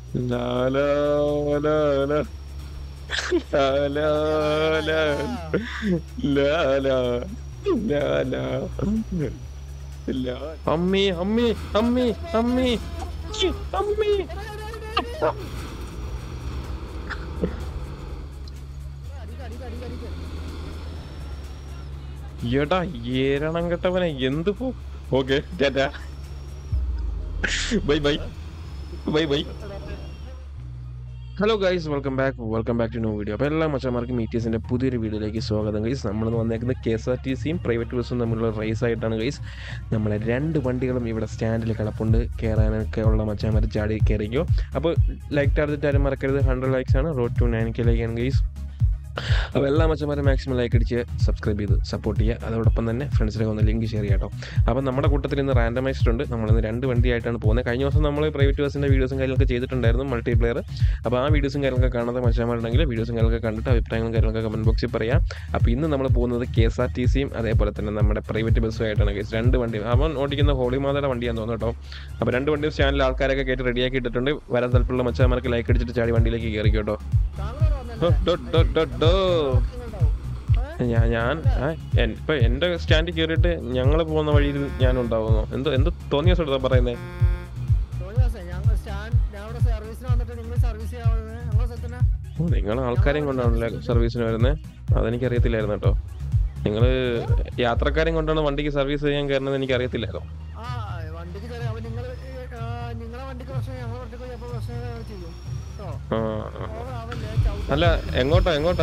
ലാ ലാ ലാ ലാ. ലാ ലാ ലാ. ലാ ലാ. ലാ ലാ. ലാ. അമ്മി അമ്മി അമ്മി അമ്മി അമ്മി എടാ ഏരണം കെട്ടവനെ എന്ത് പോ okay tata bye bye bye bye hello guys welcome back welcome back to new video അപ്പോൾ എല്ലാ മച്ചന്മാർക്കും മീറ്റീസിൻ്റെ പുതിയൊരു വീഡിയോയിലേക്ക് സ്വാഗതം ഗൈസ് നമ്മളിന്ന് വന്നേക്കുന്നത് കെ എസ് ആർ ടി സിയും പ്രൈവറ്റ് ബസ്സും തമ്മിലുള്ള റേസ് ആയിട്ടാണ് ഗൈസ് നമ്മളെ രണ്ട് വണ്ടികളും ഇവിടെ സ്റ്റാൻഡിൽ കിടപ്പുണ്ട് കയറാനൊക്കെ ഉള്ള മച്ചന്മാർ ചാടി കയറിക്കോ അപ്പോൾ ലൈക്ക് ടാർജറ്റ് ആരും മറക്കരുത് ഹൺഡ്രഡ് ലൈക്സ് ആണ് റോഡ് ടു നയൻ കെയിലേക്കാണ് ഗൈസ് അപ്പോൾ എല്ലാ മച്ചന്മാരും മാക്സിമം ലൈക്ക് അടിച്ച് സബ്സ്ക്രൈബ് ചെയ്ത് സപ്പോർട്ട് ചെയ്യുക അതോടൊപ്പം തന്നെ ഫ്രണ്ട്സിലേക്ക് ഒന്ന് ലിങ്ക് ഷെയർ ചെയ്യാം കേട്ടോ അപ്പോൾ നമ്മുടെ കൂട്ടത്തിൽ ഇന്ന് റാൻഡമൈസ്ഡ് ഉണ്ട് നമ്മളിന്ന് രണ്ട് വണ്ടിയായിട്ടാണ് പോകുന്നത് കഴിഞ്ഞ ദിവസം നമ്മൾ പ്രൈവറ്റ് ബസ്സിൻ്റെ വീഡിയോസും കാര്യങ്ങളൊക്കെ ചെയ്തിട്ടുണ്ടായിരുന്നു മൾട്ടി പ്ലെയർ അപ്പോൾ ആ വീഡിയോസും കാര്യങ്ങളൊക്കെ കാണാത്ത മനുഷ്യന്മാരുണ്ടെങ്കിൽ വീഡിയോസും കാര്യങ്ങളൊക്കെ കണ്ടിട്ട് അഭിപ്രായങ്ങളും കാര്യങ്ങളൊക്കെ കമൻറ്റ് ബോക്സിൽ പറയാം അപ്പോൾ ഇന്ന് നമ്മൾ പോകുന്നത് കെ എസ് ആർ ടി സിയും അതേപോലെ തന്നെ നമ്മുടെ പ്രൈവറ്റ് ബസ്സുമായിട്ടാണ് കേസ് രണ്ട് വണ്ടി അവൻ ഓടിക്കുന്ന ഹോളിമാതയുടെ വണ്ടിയാന്ന് തോന്നുന്നു കേട്ടോ അപ്പോൾ രണ്ട് വണ്ടി ചാനൽ ആൾക്കാരൊക്കെ കേട്ട് റെഡിയാക്കി ഇട്ടിട്ടുണ്ട് വരാൻ താല്പര്യമുള്ള മച്ചന്മാർക്ക് ലൈക്ക് അടിച്ചിട്ട് ചാടി വണ്ടിയിലേക്ക് കയറി കേട്ടോ ഡോ, ഡോ, ഡോ, ഡോ. ഞാൻ ഞാൻ ആ, എൻ- ഇപ്പൊ എന്റെ സ്റ്റാൻഡിൽ കയറിയിട്ട് ഞങ്ങൾ പോകുന്ന വഴിയിൽ ഞാൻ ഉണ്ടാവുന്നു എന്തോ എന്ത് തോന്നിയ സ്ഥലത്താ പറയുന്നേ ഓ നിങ്ങൾ ആൾക്കാരെയും കൊണ്ടാണല്ലേ സർവീസിന് വരുന്നത് അതെനിക്ക് അറിയത്തില്ലായിരുന്നു കേട്ടോ നിങ്ങൾ യാത്രക്കാരെയും കൊണ്ടാണ് വണ്ടിക്ക് സർവീസ് ചെയ്യാൻ കയറുന്നത് എനിക്ക് അറിയത്തില്ലായിരുന്നു ആ, ആ. അല്ല എങ്ങോട്ടാ എങ്ങോട്ടാ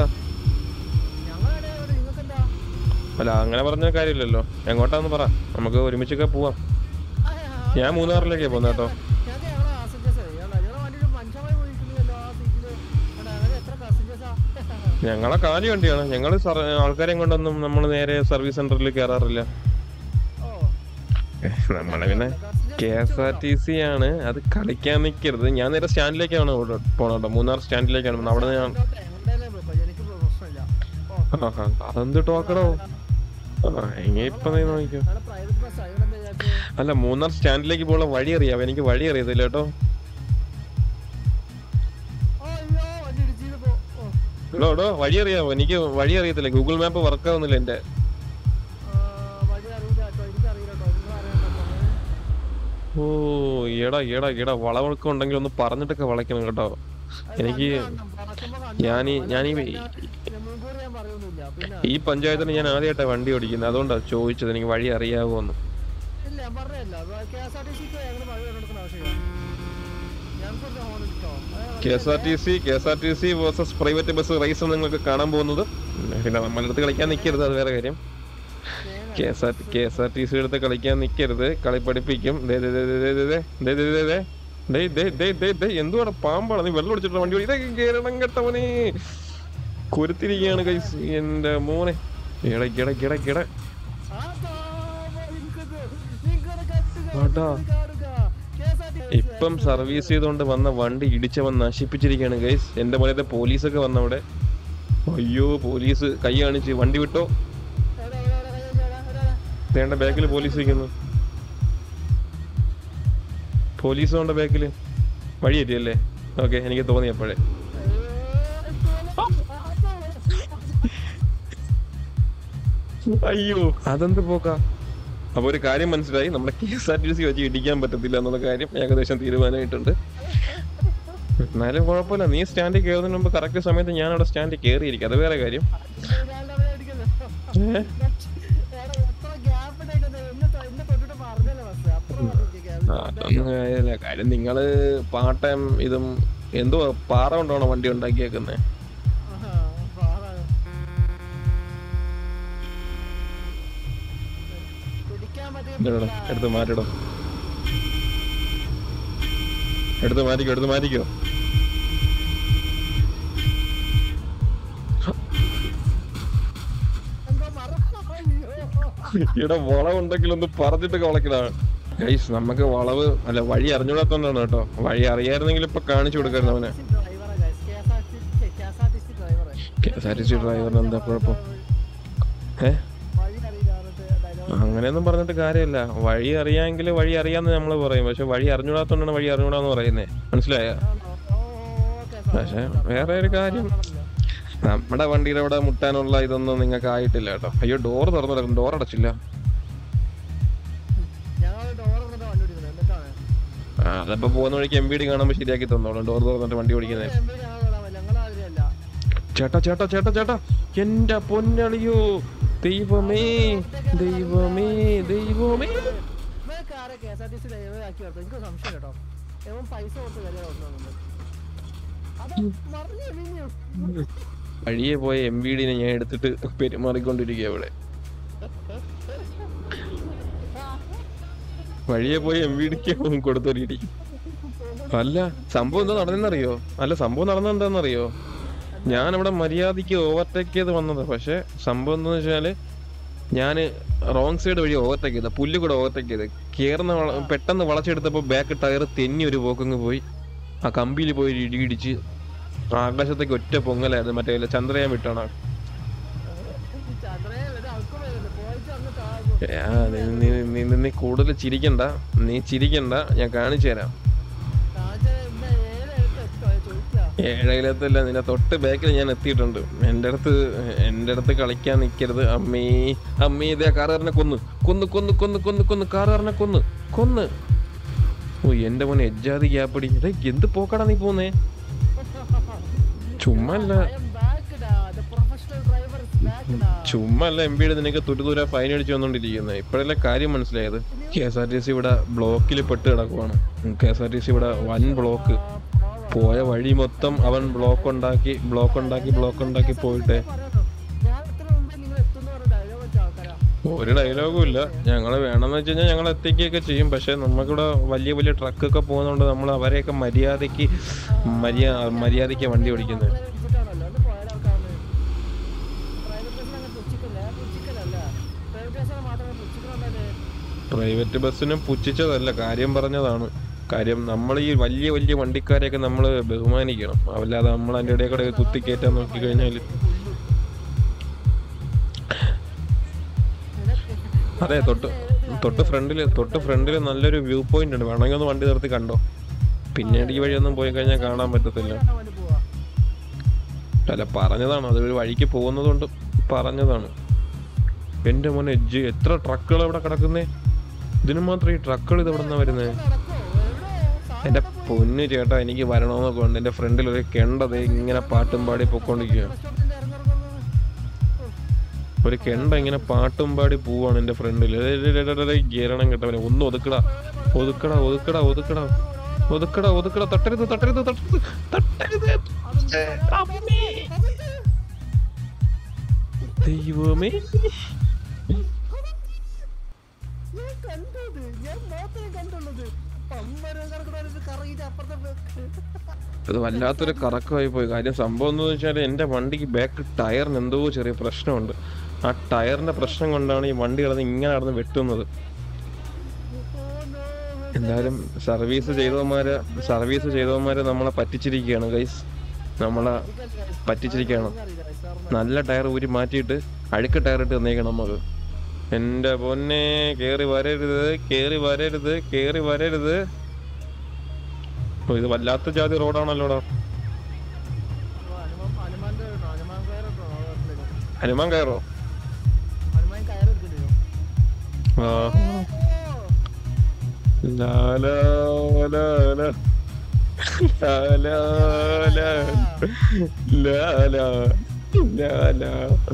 അല്ല അങ്ങനെ പറഞ്ഞ കാര്യമില്ലല്ലോ എങ്ങോട്ടാന്ന് പറ നമുക്ക് ഒരുമിച്ചൊക്കെ പോവാം ഞാൻ മൂന്നാറിലേക്കാ പോകുന്നത് കേട്ടോ ഞങ്ങളെ കാലി വണ്ടിയാണ് ഞങ്ങൾ ആൾക്കാരെയും കൊണ്ടൊന്നും നമ്മൾ നേരെ സർവീസ് സെന്ററിൽ കയറാറില്ല നമ്മളെ പിന്നെ K S R T C ആണ് അത് കളിക്കാൻ നിൽക്കരുത് ഞാൻ നേരെ സ്റ്റാൻഡിലേക്കാണ് ഇവിടെ പോണത് കേട്ടോ മൂന്നാർ സ്റ്റാൻഡിലേക്കാണ് പോകുന്നത്. അവിടെ ഞാൻ ആഹാ, അതെന്ത് ടോക്കടോ ആ ഇനിയിപ്പൊ നീ നോക്കിക്കോ അല്ല മൂന്നാർ സ്റ്റാൻഡിലേക്ക് പോകുന്ന വഴി അറിയാം എനിക്ക് വഴി അറിയത്തില്ല കേട്ടോ എടോ എടോ വഴി അറിയാമോ എനിക്ക് വഴി അറിയത്തില്ല ഗൂഗിൾ മാപ്പ് വർക്ക് ആവുന്നില്ല എന്റെ ഓ എടാ എടാ എടാ വളവൊക്കെ ഉണ്ടെങ്കിൽ ഒന്ന് പറഞ്ഞിട്ടൊക്കെ വളയ്ക്കണം കേട്ടോ എനിക്ക് ഞാനീ ഞാനീ ഈ പഞ്ചായത്തിന് ഞാൻ ആദ്യമായിട്ടാണ് വണ്ടി ഓടിക്കുന്നത് അതുകൊണ്ടാണ് ചോദിച്ചത് എനിക്ക് വഴി അറിയാവോ എന്ന് ഇല്ല ഞാൻ പറഞ്ഞല്ല കെ എസ് ആർ ടി സിക്ക് ഞങ്ങൾ മഴ കൊടുക്കുന്ന ആവശ്യമില്ല ഞങ്ങൾക്ക് ഹോൺ ഇട്ടോ K S R T C K S R T C versus private bus race നിങ്ങൾക്ക് കാണാൻ പോകുന്നത് പിന്നെ നമ്മളുടെ അടുത്ത് കളിക്കാൻ നിൽക്കരുത് അത് വേറെ കാര്യം K S R K S R T C എടുത്ത് കളിക്കാൻ നിൽക്കരുത് കളി പഠിപ്പിക്കും ദേ ദേ ദേ ദേ ദേ ദേ ദേ ദേ ദേ ദേ ദേ. ഡേയ് ഡേയ് ഡേയ് ഡേയ് ഡേയ് എന്തുവാണ് പാമ്പാണ് നീ വെള്ളം ഒടിച്ചിട്ട് വണ്ടി ഓടി ഇതൊക്കെ കേരളം കെട്ടവനെ കുരുത്തിരിക്കുകയാണ് കൈസ് എന്റെ മോനെ ഇട കിട കിട കിട അടാ. ഇപ്പം സർവീസ് ചെയ്തുകൊണ്ട് വന്ന വണ്ടി ഇടിച്ചവൻ നശിപ്പിച്ചിരിക്കുകയാണ് ഗൈസ് എന്റെ പോലത്തെ പോലീസൊക്കെ വന്ന അവിടെ അയ്യോ പോലീസ് കൈ കാണിച്ച് വണ്ടി വിട്ടോ തേണ്ട ബാക്കിൽ പോലീസ് ഇരിക്കുന്നു പോലീസ് കൊണ്ട് ബാക്കില് വഴി എത്തിയല്ലേ ഓക്കെ എനിക്ക് തോന്നി അപ്പോഴേ അയ്യോ അതെന്ത് പോക്കാ അപ്പൊ ഒരു കാര്യം മനസ്സിലായി നമ്മുടെ K S R T C വെച്ച് ഇടിക്കാൻ പറ്റത്തില്ല എന്നുള്ള കാര്യം ഏകദേശം തീരുമാനമായിട്ടുണ്ട് എന്നാലും കുഴപ്പമില്ല നീ സ്റ്റാൻഡിൽ കയറുന്നതിന് മുമ്പ് കറക്റ്റ് സമയത്ത് ഞാൻ അവിടെ സ്റ്റാൻഡിൽ കയറിയിരിക്കും അത് വേറെ കാര്യം ഏ? ആ, അതൊന്നും കാര്യമില്ല കാര്യം നിങ്ങള് പാട്ടം ഇതും എന്തോ പാറ കൊണ്ടാണോ വണ്ടി ഉണ്ടാക്കിയേക്കുന്നത് ഇതെടാ, എടുത്ത് മാറ്റിടോ എടുത്ത് മാറ്റിക്കോ എടുത്ത് മാറ്റിക്കോ ഇവിടെ വളവുണ്ടെങ്കിൽ ഒന്ന് പറഞ്ഞിട്ട് വളക്കലാണ് ഗൈസ് നമുക്ക് വളവ് അല്ല വഴി അറിഞ്ഞൂടാത്തോണ്ടാണ് കേട്ടോ വഴി അറിയായിരുന്നെങ്കിൽ ഇപ്പൊ കാണിച്ചു കൊടുക്കായിരുന്നു അവനെ K S R T C ഡ്രൈവറിന് എന്താ കുഴപ്പം ഏ അങ്ങനെയൊന്നും പറഞ്ഞിട്ട് കാര്യമില്ല വഴി അറിയാമെങ്കിൽ വഴി അറിയാന്ന് നമ്മൾ പറയും പക്ഷെ വഴി അറിഞ്ഞൂടാത്തോണ്ടാണ് വഴി അറിഞ്ഞൂടാന്ന് പറയുന്നേ മനസ്സിലായ പക്ഷെ വേറെ ഒരു കാര്യം നമ്മുടെ വണ്ടിയുടെ അവിടെ മുട്ടാനുള്ള ഇതൊന്നും നിങ്ങൾക്ക് ആയിട്ടില്ല കേട്ടോ അയ്യോ ഡോർ തുറന്നു കിടക്കുന്നു ഡോർ അടച്ചില്ല ഞങ്ങൾ ഡോർ എന്നിട്ട് വണ്ടി ഓടിക്കുന്നത് എന്നിട്ടാണ് ആ, അതപ്പോ പോകുന്ന വഴിക്ക് എം ബി ഡി കാണുമ്പോൾ ശരിയാക്കി തന്നോളൂ ഡോർ തുറന്നിട്ട് വണ്ടി ഓടിക്കുന്നത് എം പി ഞങ്ങൾ വിടാൻ പറ്റില്ല ഞങ്ങൾ ആതിരല്ല ചേട്ടാ ചേട്ടാ ചേട്ടാ ചേട്ടാ എന്റെ പൊന്നളിയോ ദൈവമേ ദൈവമേ ദൈവമേ ഇവരൊക്കെ ആരെ K S R T C driver ആക്കി വർത്തത് എനിക്ക് സംശയം കേട്ടോ ഇവൻ പൈസ കൊടുത്ത് കയറി ഓടുന്നുണ്ട് അത് മറിഞ്ഞു പിന്നെയോ വഴിയെ പോയ എം വി ഡിനെ ഞാൻ എടുത്തിട്ട് പെരുമാറിക്കൊണ്ടിരിക്കുക ഇവിടെ വഴിയെ പോയ എം വി ഡിക്ക് കൊടുത്തൊരിടി അല്ല സംഭവം എന്താ നടന്നെന്നറിയോ അല്ല സംഭവം നടന്നത് എന്താണെന്നറിയോ ഞാൻ ഇവിടെ മര്യാദയ്ക്ക് ഓവർടേക്ക് ചെയ്ത് വന്നത് പക്ഷെ സംഭവം എന്താന്ന് വെച്ചാല് ഞാൻ റോങ് സൈഡ് വഴി ഓവർടേക്ക് ചെയ്ത പുല്ല് കൂടെ ഓവർടേക്ക് ചെയ്ത് കയറുന്ന വള- പെട്ടെന്ന് വളച്ചെടുത്തപ്പോൾ ബാക്ക് ടയർ തെന്നി ഒരു പോക്കങ്ങ് പോയി ആ കമ്പിയിൽ പോയി ഒരു ഇടി ഇടിച്ച് ആകാശത്തേക്ക് ഒറ്റ പൊങ്ങലായിരുന്നു മറ്റേ ഇല്ല ചന്ദ്രയാൻ വിട്ടാണ് ചന്ദ്രയെ ഒരു അൽക്കും വരുന്നുണ്ട് പോയിട്ട് അങ്ങ് താഴെ ആ, നീ- നീ- നീ നീ- നീ കൂടുതൽ ചിരിക്കണ്ട നീ ചിരിക്കണ്ട ഞാൻ കാണിച്ചു തരാം താഴെ എന്താ ഏഴെടുത്ത് എത്തോ ചോദിക്കാം ഏഴയിലത്തല്ല നിന്റെ തൊട്ട് ബാക്കിൽ ഞാൻ എത്തിയിട്ടുണ്ട് എൻ്റെ അടുത്ത് എൻ്റെ അടുത്ത് കളിക്കാൻ നിൽക്കരുത് അമ്മേ അമ്മേ ഇതേ കാറുകാരനെ കൊന്ന് കൊന്ന് കൊന്ന് കൊന്ന് കൊന്ന് കൊന്ന് കാറുകാരനെ കൊന്ന് കൊന്ന് ഓ എൻ്റെ മോനെ എജ്ജാതി ഗ്യാപ്പടി എടേ എന്ത് പോക്കാടാ നീ പോന്നേ ചുമ്മാ അല്ല I am back ഡാ the professional driver is back ഡാ ചുമ്മാ അല്ല എം പിയുടെ നിനക്ക് തുരുതുര ഫൈൻ അടിച്ചു വന്നോണ്ടിരിക്കുന്നത് ഇപ്പോഴല്ലേ കാര്യം മനസ്സിലായത് K S R T C ഇവിടെ ബ്ലോക്കിൽ പെട്ട് കിടക്കുവാണ് K S R T C ഇവിടെ വൻ ബ്ലോക്ക് പോയ വഴി മൊത്തം അവൻ ബ്ലോക്ക് ഉണ്ടാക്കി ബ്ലോക്ക് ഉണ്ടാക്കി ബ്ലോക്ക് ഉണ്ടാക്കി പോയിട്ട് പറയണോ ഞാൻ ഇത്ര മുമ്പേ നിങ്ങൾ എത്തുന്ന പറഞ്ഞ ഡയലോഗ് വെച്ച ആൾക്കാരാ ഒരു ഡയലോഗും ഇല്ല ഞങ്ങൾ വേണമെന്ന് വെച്ച് കഴിഞ്ഞാൽ ഞങ്ങൾ എത്തിക്കുകയൊക്കെ ചെയ്യും പക്ഷെ നമുക്കിവിടെ വലിയ വലിയ ട്രക്കൊക്കെ പോകുന്നതുകൊണ്ട് നമ്മൾ അവരെയൊക്കെ മര്യാദയ്ക്ക് മര്യാ മര്യാദയ്ക്ക് വണ്ടി ഓടിക്കുന്നത് ഇത്രയും ഇടിച്ചിട്ടാണല്ലോ ഒന്ന് പോയാൽ ആൾക്കാണ് പ്രൈവറ്റ് ബസ്സിൽ അങ്ങനെ പുച്ഛിക്കല്ല പുച്ഛിക്കലല്ല പ്രൈവറ്റ് ബസ്സിനെ മാത്രമേ പുച്ഛിക്കണല്ലേ പ്രൈവറ്റ് ബസ്സിനെ പുച്ഛിച്ചതല്ല കാര്യം പറഞ്ഞതാണ് കാര്യം നമ്മൾ ഈ വലിയ വലിയ വണ്ടിക്കാരെയൊക്കെ നമ്മൾ ബഹുമാനിക്കണം അല്ലാതെ നമ്മൾ അതിൻ്റെ ഇടയിൽ കൂടെ കുത്തിക്കയറ്റാൻ നോക്കി കഴിഞ്ഞാൽ അതെ തൊട്ട് തൊട്ട് ഫ്രണ്ടിൽ തൊട്ട് ഫ്രണ്ടിൽ നല്ലൊരു വ്യൂ പോയിന്റ് ഉണ്ട് വേണമെങ്കിൽ ഒന്ന് വണ്ടി നിർത്തി കണ്ടോ പിന്നീട് ഈ വഴിയൊന്നും പോയി കഴിഞ്ഞാൽ കാണാൻ പറ്റത്തില്ല വേണ്ടി പോവാ അല്ല പറഞ്ഞതാണ് അതൊരു വഴിക്ക് പോകുന്നതുകൊണ്ട് പറഞ്ഞതാണ് എൻ്റെ മോനെ എജ്ജ് എത്ര ട്രക്കുകൾ ഇവിടെ കിടക്കുന്നേ ഇതിന് മാത്രം ഈ ട്രക്കുകൾ ഇത് എവിടെ നിന്നാ വരുന്നേ നടക്കോ എവിടെ എൻ്റെ പൊന്നു ചേട്ടാ എനിക്ക് വരണമെന്നൊക്കെ ഉണ്ട് എൻ്റെ ഫ്രണ്ടിൽ ഒരു കെണ്ടത് ഇങ്ങനെ പാട്ടും പാടി പൊക്കോണ്ടിരിക്കുക കഷ്ടത്തിന്റെ ഇറങ്ങിറങ്ങുന്നത് ഒരു കെണ്ട ഇങ്ങനെ പാട്ടും പാടി പോവാണ് എൻ്റെ ഫ്രണ്ടിൽ ഗീരണം കേട്ടവനെ ഒന്ന് ഒതുക്കടാ ഒതുക്കടാ ഒതുക്കടാ ഒതുക്കടാ ഒതുക്കടാ ഒതുക്കടാ തട്ടരുത് തട്ടരുത് തട്ടരുത് തട്ടരുത് അമ്മേ. ദൈവമേ ഞാൻ കണ്ടത് ഞാൻ മാത്രമേ കണ്ടുള്ളത് പമ്പരം കറക്കണ കറങ്ങിട്ട് അപ്പുറത്തെ ബേ- അത് വല്ലാത്തൊരു കറക്കമായി പോയി കാര്യം സംഭവം എന്ന് വെച്ചാൽ എൻ്റെ വണ്ടിക്ക് ബാക്ക് ടയറിന് എന്തോ ചെറിയ പ്രശ്നമുണ്ട് ആ ടയറിന്റെ പ്രശ്നം കൊണ്ടാണ് ഈ വണ്ടി കിടന്ന് ഇങ്ങനെ നടന്ന് വെട്ടുന്നത് ഓ നോ എന്തായാലും സർവീസ് ചെയ്തവന്മാര് സർവീസ് ചെയ്തവന്മാര് നമ്മളെ പറ്റിച്ചിരിക്കുകയാണ് ഗൈസ് നമ്മളെ പറ്റിച്ചിരിക്കുകയാണ് നല്ല ടയർ ഊരി മാറ്റിയിട്ട് അഴുക്ക് ടയർ ഇട്ട് തന്നേക്കണം നമുക്ക് എൻ്റെ പൊന്നെ കേറി വരരുത് കേറി വരരുത് കേറി വരരുത് ഓ, ഇത് വല്ലാത്ത ജാതി റോഡാണല്ലോടാ ഹനുമാൻ ഹനുമാന്റെ ഇടണോ? ഹനുമാൻ കയറിട്ടോ ഹനുമാൻ കയറോ ഹനുമാൻ കയറെടുക്കണ്ടോ ആ ലാ ലാ ലാ ലാ. ലാ ലാ ലാ. ലാ ലാ. ലാ ലാ.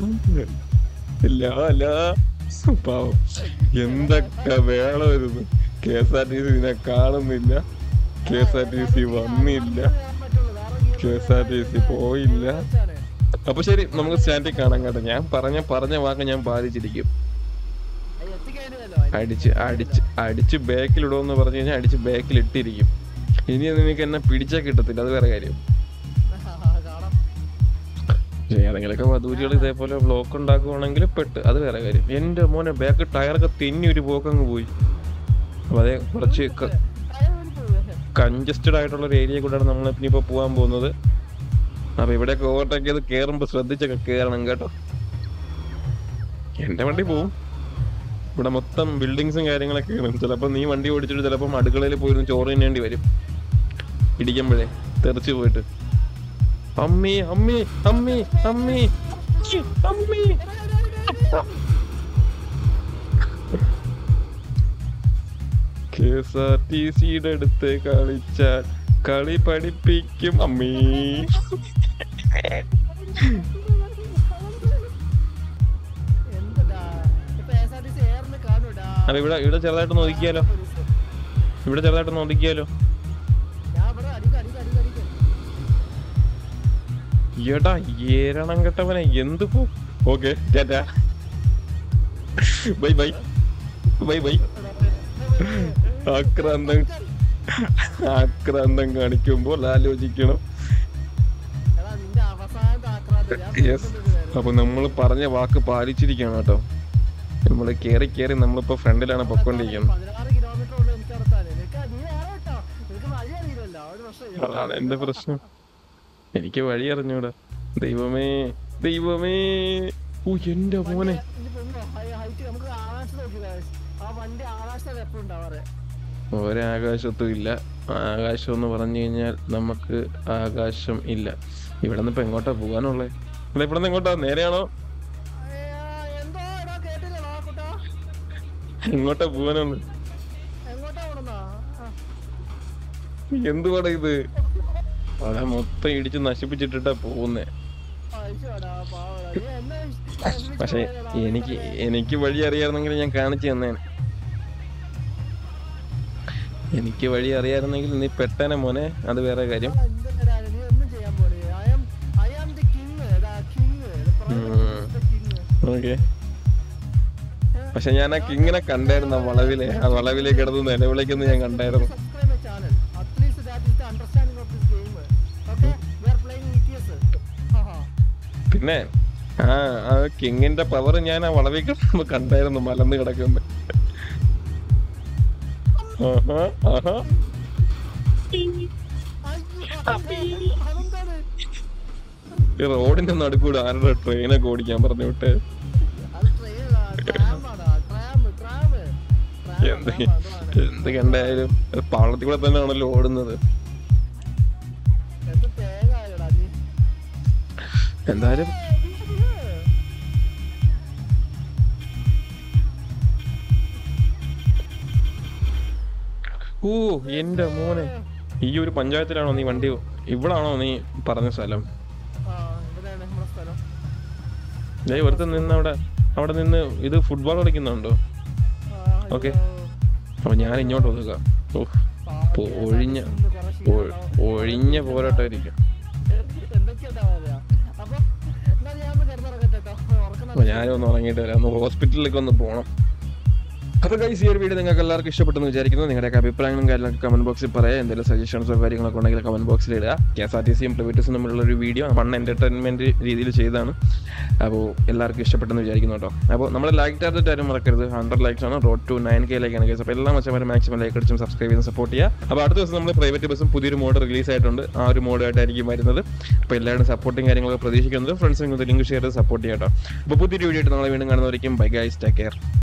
ലാ ലാ. പാവം. എന്തൊക്കെ വേണമായിരുന്നു K S R T C ഇതിനെ കാണുന്നില്ല K S R T C വന്നില്ല K S R T C പോയില്ല അപ്പൊ ശരി നമുക്ക് സ്റ്റാൻഡിൽ കാണാം കേട്ടോ ഞാൻ പറഞ്ഞ പറഞ്ഞ വാക്ക് ഞാൻ ബാധിച്ചിരിക്കും അടിച്ച് അടിച്ച് അടിച്ച് ബാക്കിലിടുമെന്ന് പറഞ്ഞു കഴിഞ്ഞാൽ അടിച്ച് ബാക്കിൽ ഇട്ടിരിക്കും ഇനി അത് നിനക്ക് എന്നെ പിടിച്ചാൽ കിട്ടത്തില്ല അത് വേറെ കാര്യം പക്ഷേ ഏതെങ്കിലുമൊക്കെ വധൂരികൾ ഇതേപോലെ ബ്ലോക്ക് ഉണ്ടാക്കുവാണെങ്കിൽ പെട്ട് അത് വേറെ കാര്യം എൻ്റെ മോനെ ബാക്ക് ടയറൊക്കെ തെന്നി ഒരു പോക്കങ്ങ് പോയി അപ്പൊ അതേ കുറച്ച് കൺജസ്റ്റഡ് ആയിട്ടുള്ള ഒരു ഏരിയ കൂടെയാണ് നമ്മൾ ഇനിയിപ്പോൾ പോകാൻ പോകുന്നത് അപ്പൊ ഇവിടെയൊക്കെ ഓവർടേക്ക് ചെയ്ത് കയറുമ്പോൾ ശ്രദ്ധിച്ചൊക്കെ കയറണം കേട്ടോ എൻ്റെ വണ്ടി പോവും ഇവിടെ മൊത്തം ബിൽഡിങ്സും കാര്യങ്ങളൊക്കെ ആണ് ചിലപ്പോൾ നീ വണ്ടി ഓടിച്ചിട്ട് ചിലപ്പം അടുക്കളയിൽ പോയിരുന്ന് ചോറ് തിന്നേണ്ടി വരും ഇടിക്കുമ്പോഴേ തെറിച്ച് പോയിട്ട് അമ്മി അമ്മി അമ്മി അമ്മി ഛി, അമ്മി കെ എസ് ആർ ടി സിയുടെ അടുത്ത് കളിച്ചാൽ കളി പഠിപ്പിക്കും അമ്മീ എന്തെടാ ഇപ്പൊ KSRTC എയറിന് കാണൂടാ അപ്പൊ ഇവിടെ ഇവിടെ ചെറുതായിട്ട് നോക്കിയാലോ ഇവിടെ ചെറുതായിട്ട് നോക്കിയാലോ ഞാൻ ഇവിടെ അടിക്ക അടിക്ക അടിക്ക അടിക്ക എടാ ഏരണം കെട്ടവനെ എന്ത് പോ okay tata bye bye bye bye ആക്രാന്തം ആക്രാന്തം കാണിക്കുമ്പോൾ ആലോചിക്കണം എടാ നിന്റെ അവസാനത്തെ ആക്രാന്തം ഞാൻ യെസ് നോക്കുന്നത് അപ്പൊ നമ്മൾ പറഞ്ഞ വാക്ക് പാലിച്ചിരിക്കണം കേട്ടോ നമ്മൾ കേറി കേറി നമ്മളിപ്പോ ഫ്രണ്ടിലാണ് പൊക്കോണ്ടിരിക്കുന്നത് പതിനാറ് കിലോമീറ്റർ ഉള്ളു എനിക്ക് നടത്താൻ നിനക്ക് നീ വേറെ കേട്ടോ നിനക്ക് വഴി അറിയില്ലല്ലോ ഒരു പ്രശ്നം അതാണ് എന്റെ പ്രശ്നം എനിക്ക് വഴി അറിഞ്ഞൂടാ ദൈവമേ ദൈവമേ ഓ എന്റെ മോനെ ഹൈറ്റ് നമുക്ക് ആകാശത്ത് നോക്കി guys. ആ വണ്ടി ആകാശത്ത് എപ്പോഴും ഉണ്ടാവാറ് ഒരാകാശത്തും ഇല്ല ആകാശം എന്ന് പറഞ്ഞു കഴിഞ്ഞാൽ നമുക്ക് ആകാശം ഇല്ല ഇവിടെ നിന്ന് ഇപ്പൊ എങ്ങോട്ടാ പോകാനുള്ളേ ഇവിടെ ഇവിടെ നിന്ന് എങ്ങോട്ടാ നേരെയാണോ എന്തോ എടാ കേട്ടില്ലടാ കുട്ടാ എങ്ങോട്ടാ പോകാനുള്ളത് എങ്ങോട്ടാ പോണെന്നാ എന്തുവാടാ ഇത് അതാ മൊത്തം ഇടിച്ച് നശിപ്പിച്ചിട്ടിട്ടാ പോകുന്നേ അയച്ചോടാ പാവടാ നീ എന്നെ വിഷമിച്ച് പക്ഷെ പോയല്ലോടാ. എനിക്ക് എനിക്ക് വഴി അറിയായിരുന്നെങ്കിൽ ഞാൻ കാണിച്ചു തന്നേനെ എനിക്ക് വഴി അറിയായിരുന്നെങ്കിൽ നീ പെട്ടനെ മോനെ അത് വേറെ കാര്യം എടാ, എന്തെടാ, നീ ഒന്നും ചെയ്യാൻ പോണേ I am I am the king the king the king okay പക്ഷെ ഞാൻ ആ കിങ്ങിനെ കണ്ടായിരുന്നു ആ വളവിലെ ആ വളവിലെ കിടന്ന് നിലവിളിക്കുന്നത് ഞാൻ കണ്ടായിരുന്നു subscribe my channel. At least that is the understanding of this game. Okay? We are playing ETS. Haha. പിന്നെ ആ ആ കിങ്ങിന്റെ പവർ ഞാൻ ആ വളവിൽ കിടക്കുമ്പോ കണ്ടായിരുന്നു മലന്ന് കിടക്കുമ്പോ ആഹാ, ആഹാ. അയ്യോ, അതെന്താണ്? ഈ റോഡിന്റെ നടുക്കൂടെ ആരുടെ ട്രെയിനൊക്കെ ഓടിക്കാൻ പറഞ്ഞു വിട്ട് അത് train ആ, tram ആടാ, tram, tram. Tram, എന്ത് tram, അതാണ്. എന്ത് കണ്ടായാലും അത് പാളത്തിൽ കൂടെ തന്നെയാണല്ലോ ഓടുന്നത് എന്ത് തേങ്ങ ആയോടാ നീ? എന്തായാലും ഓ എന്റെ മോനെ ഈ ഒരു പഞ്ചായത്തിലാണോ നീ വണ്ടി ഇവിടാണോ നീ പറഞ്ഞ സ്ഥലം ആ, ഇവിടെയാണ് നമ്മുടെ സ്ഥലം. ഞാൻ ഒരുത്തൻ നിന്ന് അവിടെ അവിടെ നിന്ന് ഇത് ഫുട്ബോൾ കളിക്കുന്നുണ്ടോ ആ, ഓക്കേ. അയ്യോ. അപ്പൊ ഞാൻ ഇങ്ങോട്ട് ഒതുക്കാം ഓ പാവം, ഒഴിഞ്ഞ ഇന്ന് കുറേ ഒ- ക്ഷീണം ഒഴിഞ്ഞ പോരാട്ടമായിരിക്കും എന്തൊക്കെയുണ്ടാവാ അപ്പൊ എന്നാ ഞാൻ ഒന്ന് കിടന്നിറങ്ങട്ടെ കേട്ടോ ഉറക്കം അപ്പൊ ഞാനൊന്ന് ഉറങ്ങിയിട്ട് വരാം ഒന്ന് ഹോസ്പിറ്റലിലേക്ക് ഒന്ന് പോകണം അപ്പൊ ഗൈസ് ഈ ഒരു വീഡിയോ നിങ്ങൾക്ക് എല്ലാവർക്കും ഇഷ്ടപ്പെട്ടെന്ന് വിചാരിക്കുന്നു നിങ്ങളുടെ അഭിപ്രായങ്ങളും കാര്യങ്ങളൊക്കെ കമന്റ് ബോക്സിൽ പറയാം എന്തെങ്കിലും സജഷൻസോ കാര്യങ്ങളൊക്കെ ഉണ്ടെങ്കിൽ കമന്റ് ബോക്സിൽ ഇടുക കെ എസ് ആർ ടി സിയും പ്രൈവറ്റസും തമ്മിലുള്ള ഒരു വീഡിയോ വൺ എന്റർടൈൻമെന്റ് രീതിയിൽ ചെയ്തതാണ് അപ്പോൾ എല്ലാവർക്കും ഇഷ്ടപ്പെട്ടെന്ന് വിചാരിക്കുന്നു കേട്ടോ അപ്പോൾ നമ്മൾ ലൈക്ക് ടാർജറ്റ് ആരും മറക്കരുത് ഹൺഡ്രഡ് ലൈക്സ് ആണ് റോഡ് ടു നയൻ കെയിലേക്കാണ് കേസ് അപ്പോൾ എല്ലാ മച്ചന്മാരും മാക്സിമം ലൈക്ക് അടിച്ചും സബ്സ്ക്രൈബ് ചെയ്ത് സപ്പോർട്ട് ചെയ്യുക അപ്പോൾ അടുത്ത ദിവസം നമ്മൾ പ്രൈവറ്റ് ബസ്സും പുതിയൊരു മോഡ് റിലീസ് ആയിട്ടുണ്ട് ആ ഒരു മോഡായിട്ടായിരിക്കും വരുന്നത് അപ്പോൾ എല്ലാവരും സപ്പോർട്ടും കാര്യങ്ങളൊക്കെ പ്രതീക്ഷിക്കുന്നത് ഫ്രണ്ട്സിനും ലിങ്ക് ഷെയർ ചെയ്ത് സപ്പോർട്ട് ചെയ്യാം കേട്ടോ അപ്പോൾ പുതിയൊരു വീഡിയോ ആയിട്ട് നമ്മളെ വീണ്ടും കാണുന്നവരേക്കും ബൈ ഗൈസ് ടേക്ക് കെയർ